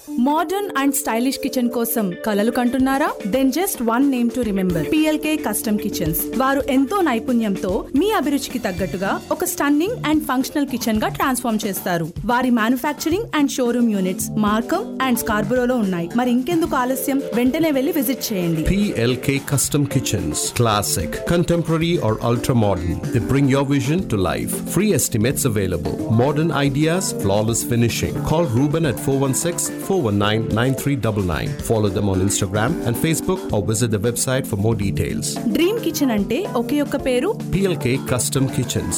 Modern and stylish kitchen కోసం కలలు కంటున్నారా then just one name to remember PLK custom kitchens వారు ఎంతో నైపుణ్యంతో మీ అభిరుచికి తగ్గట్టుగా ఒక స్టన్నింగ్ అండ్ ఫంక్షనల్ కిచెన్ గా ట్రాన్స్ఫార్మ్ చేస్తారు వారి manufacturing and showroom units Markham and స్కార్బరోలో ఉన్నాయి మరి ఇంకెందుకు ఆలస్యం వెంటనే వెళ్లి విజిట్ చేయండి PLK Custom Kitchens. Classic, contemporary, or ultra modern. They bring your vision to life. Free estimates available. Modern ideas, flawless finishing. Call Ruben at 416 419 9399. Follow them on Instagram and Facebook or visit the website for more details. Dream kitchen అంటే ఒకే ఒక్క పేరు PLK Custom Kitchens.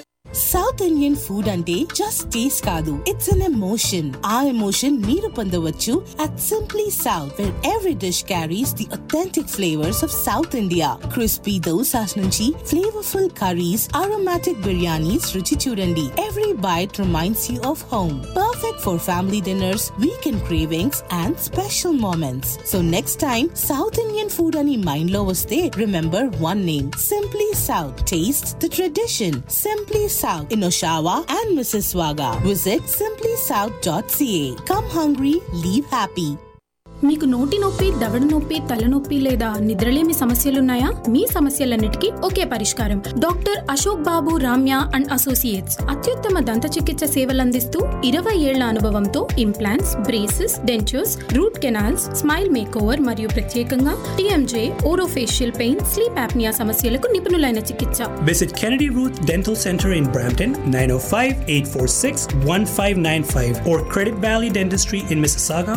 South Indian food అంటే just taste కాదు it's an emotion ఆ emotion మీరు పొందవచ్చు at Simply South where every dish carries the authentic flavours of South India crispy dosas నుంచి ఫ్లేవర్ఫుల్ కర్రీస్ అరోమాటిక్ బిర్యానీస్ రుచి చూడండి every bite reminds you of home perfect for family dinners weekend cravings and special moments so next time South Indian food అని mind లో వస్తే remember one name Simply South taste the tradition Simply South in Oshawa and Mississauga. Visit simplysouth.ca. Come hungry, leave happy. మీకు నోటి నొప్పి దవడ నొప్పి తలనొప్పి లేదా నిద్రలేమి సమస్యలున్నాయా మీ సమస్యలన్నిటికీ ఒకే పరిష్కారం doctor Ashok Babu Ramya and associates అత్యుత్తమ దంత చికిత్స సేవలందిస్తూ ఇరవై ఏళ్ల అనుభవంతో implants braces dentures root canals smile makeover మరియు ప్రత్యేకంగా TMJ orofacial pain sleep apnoea సమస్యలకు నిపుణులైన చికిత్స Visit Kennedy Ruth Dental Center in Brampton, 905 846 1595, or Credit Valley Dentistry in Mississauga,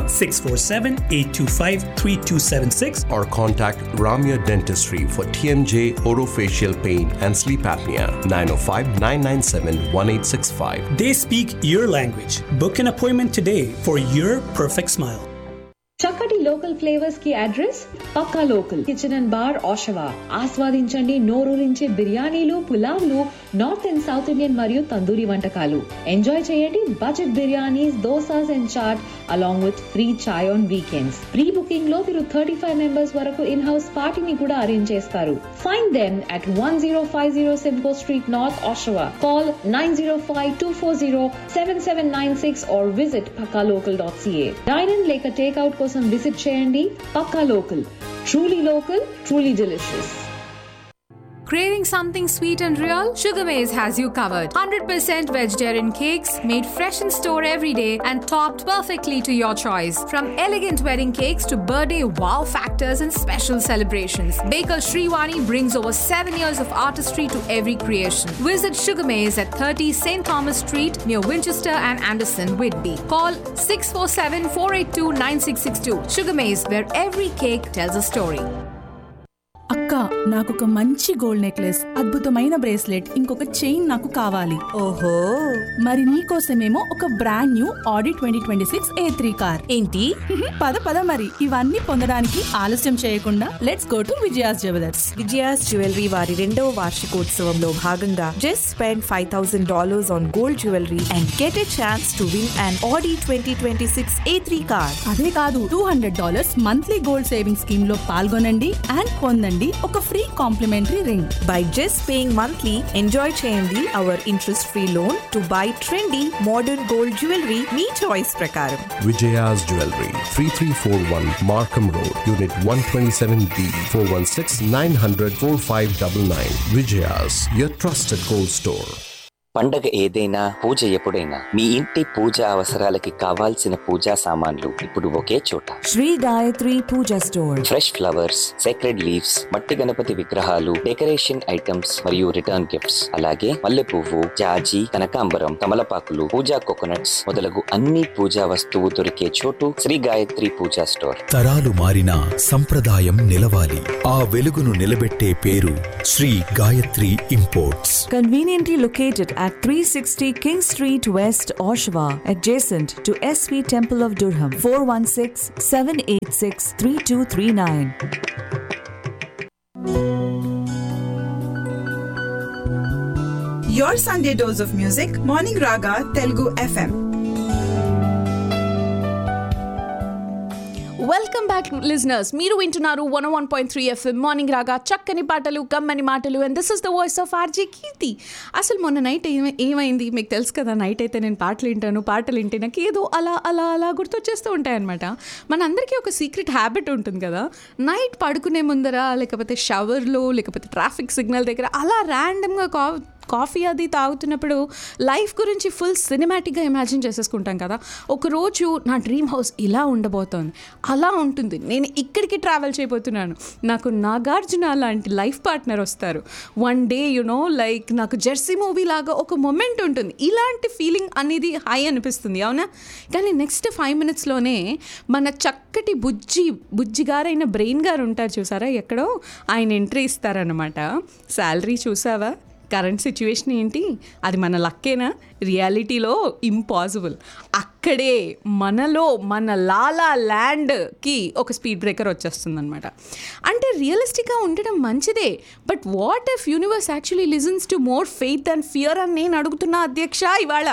647 825 3276. Or contact Ramya Dentistry for TMJ, orofacial pain, and sleep apnea. 905 997 1865. They speak your language. Book an appointment today for your perfect smile. చక్కటి local flavours కి address Pakka local kitchen and bar Oshawa ఆస్వాదించండి నోరూరించే బిర్యానీలు పులావ్లు North and South Indian మరియు తందూరి వంటకాలు enjoy చేయండి budget biryanis dosas and chaat along with free chai on weekends pre booking లో మీరు థర్టీ ఫైవ్ మెంబర్స్ వరకు ఇన్ హౌస్ పార్టీని కూడా అరేంజ్ చేస్తారు find them at one zero five zero Simcoe street north Oshawa call nine zero five two four zero seven seven nine six or visit Pakka local dot CA dine in లేక takeout కోసం visit చేయండి Pakka local truly local truly delicious Craving something sweet and real? Sugar Maze has you covered. 100% vegetarian cakes made fresh in store every day and topped perfectly to your choice. From elegant wedding cakes to birthday wow factors and special celebrations, Baker Sriwani brings over 7 years of artistry to every creation. Visit Sugar Maze at 30 St. Thomas Street near Winchester and Anderson, Whitby. Call 647 482 9662. Sugar Maze, where every cake tells a story. అక్క నాకు ఒక మంచి gold necklace అద్భుతమైన bracelet ఇంకొక chain నాకు కావాలి ఓహో మరి నీకోసమేమో ఒక brand new Audi twenty twenty six A three car ఏంటి పద పద మరి ఇవన్నీ పొందడానికి ఆలస్యం చేయకుండా let's go to Vijaya's jewellers Vijaya's jewellery వారి రెండవ వార్షికోత్సవంలో భాగంగా just spend five thousand dollars on gold jewellery and get a chance to win and Audi twenty twenty six A three car అదే కాదు two hundred dollars monthly gold saving scheme లో పాల్గొనండి and పొందండి ఒక free complimentary ring by just paying monthly enjoy చేయండి our interest free loan to buy trendy modern gold jewellery మీ choice ప్రకారం Vijaya's Jewelry, 3341 Markham Road, Unit 127B, 416 900 4599. Vijaya's, your trusted gold store. పండగ ఏదైనా పూజ ఎప్పుడైనా మీ ఇంటి పూజ అవసరాలకి కావాల్సిన పూజా సామాన్లు ఇప్పుడు ఒకే చోట Shri Gayatri Puja store fresh flowers sacred leaves మట్టి గణపతి విగ్రహాలు డెకరేషన్ ఐటమ్స్ మరియు రిటర్న్ గిఫ్ట్స్ అలాగే మల్లె పువ్వు జాజి కనకాంబరం తమలపాకులు పూజా కోకోనట్స్ మొదలగు అన్ని పూజా వస్తువు దొరికే చోటు శ్రీ గాయత్రి పూజా స్టోర్ తరాలు మారినా సంప్రదాయం నిలవాలి ఆ వెలుగును నిలబెట్టే పేరు Shri Gayatri imports Conveniently located at 360 King Street West, Oshawa, adjacent to SV Temple of Durham, 416 786 3239. Your Sunday dose of music, Morning Raga, Telugu FM. Welcome back listeners మీరు వింటున్నారు one one point three FM morning Raga చక్కని పాటలు కమ్మని మాటలు and this is the voice of RJ Keerthi అసలు మొన్న night ఏమై ఏమైంది మీకు తెలుసు కదా నైట్ అయితే నేను పాటలు వింటాను పాటలు వింటే నాకు ఏదో అలా అలా అలా గుర్తొచ్చేస్తూ ఉంటాయన్నమాట మనందరికీ ఒక సీక్రెట్ హ్యాబిట్ ఉంటుంది కదా నైట్ పడుకునే ముందర లేకపోతే షవర్లో లేకపోతే ట్రాఫిక్ సిగ్నల్ దగ్గర అలా ర్యాండమ్గా కా కాఫీ అది తాగుతున్నప్పుడు లైఫ్ గురించి ఫుల్ సినిమాటిక్గా ఇమాజిన్ చేసేసుకుంటాం కదా ఒకరోజు నా డ్రీమ్ హౌస్ ఇలా ఉండబోతోంది అలా ఉంటుంది నేను ఇక్కడికి ట్రావెల్ చేయబోతున్నాను నాకు నాగార్జున లాంటి లైఫ్ పార్ట్నర్ వస్తారు వన్ డే యునో లైక్ నాకు జెర్సీ మూవీ లాగా ఒక మొమెంట్ ఉంటుంది ఇలాంటి ఫీలింగ్ అనేది హై అనిపిస్తుంది అవునా కానీ నెక్స్ట్ ఫైవ్ మినిట్స్లోనే మన చక్కటి బుజ్జి బుజ్జిగారైన బ్రెయిన్ గారు ఉంటారు చూసారా ఎక్కడో ఆయన ఎంట్రీ ఇస్తారనమాట శాలరీ చూసావా కరెంట్ సిచ్యువేషన్ ఏంటి అది మన లక్కేనా రియాలిటీలో ఇంపాసిబుల్ అక్కడే మనలో మన లాలా ల్యాండ్కి ఒక స్పీడ్ బ్రేకర్ వచ్చేస్తుంది అనమాట అంటే రియలిస్టిక్గా ఉండడం మంచిదే but what if universe actually listens to more faith and fear అని నేను అడుగుతున్నా అధ్యక్ష ఇవాళ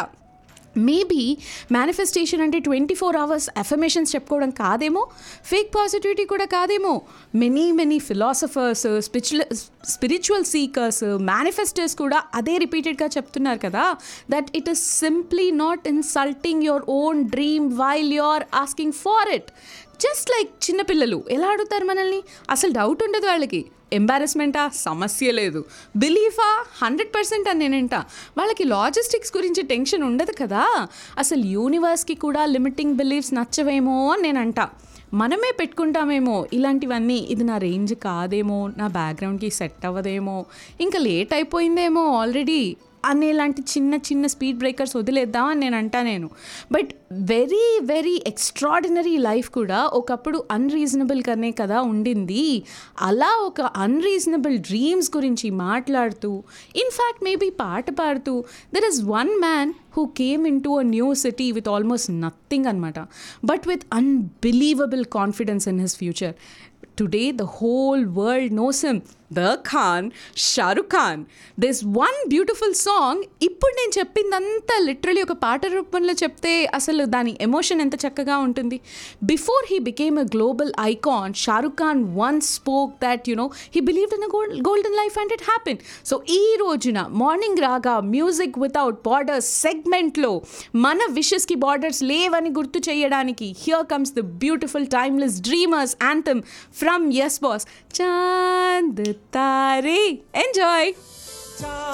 మేబీ మేనిఫెస్టేషన్ అంటే ట్వంటీ ఫోర్ అవర్స్ ఎఫర్మేషన్స్ చెప్పుకోవడం కాదేమో ఫేక్ పాజిటివిటీ కూడా కాదేమో many many philosophers spiritual spiritual seekers manifesters కూడా అదే రిపీటెడ్గా చెప్తున్నారు కదా that it is simply not insulting your own dream while you are asking for it just like చిన్నపిల్లలు ఎలా అడుగుతారు మనల్ని అసలు డౌట్ ఉండదు వాళ్ళకి ఎంబారస్మెంటా సమస్య లేదు బిలీఫా హండ్రెడ్ పర్సెంట్ అని నేనంట వాళ్ళకి లాజిస్టిక్స్ గురించి టెన్షన్ ఉండదు కదా అసలు యూనివర్స్కి కూడా లిమిటింగ్ బిలీఫ్స్ నచ్చవేమో అని నేనంట మనమే పెట్టుకుంటామేమో ఇలాంటివన్నీ ఇది నా రేంజ్ కాదేమో నా బ్యాక్గ్రౌండ్కి సెట్ అవ్వదేమో ఇంకా లేట్ అయిపోయిందేమో ఆల్రెడీ అనేలాంటి చిన్న చిన్న స్పీడ్ బ్రేకర్స్ వదిలేద్దామని నేను అంటా నేను but very very extraordinary life కూడా ఒకప్పుడు అన్రీజనబుల్ కనే కదా ఉండింది అలా ఒక అన్రీజనబుల్ డ్రీమ్స్ గురించి మాట్లాడుతూ ఇన్ఫ్యాక్ట్ మేబీ పాట పాడుతూ there is one man who came into a new city with almost nothing అనమాట but with unbelievable confidence in his future today the whole world knows him the Khan Shahrukh Khan this one beautiful song ఇప్పుడు నేను చెప్పిందంతా literally ఒక పాట రూపంలో చెప్తే అసలు దాని ఎమోషన్ ఎంత చక్కగా ఉంటుంది before he became a global icon Shahrukh Khan once spoke that you know he believed in gold golden life and it happen so ఈ రోజున మార్నింగ్ రాగా మ్యూజిక్ వితౌట్ బార్డర్స్ సెగ్మెంట్లో మన విషెస్కి బార్డర్స్ లేవని గుర్తు చేయడానికి here comes the beautiful timeless dreamers anthem from Yes Boss Chaand Taare enjoy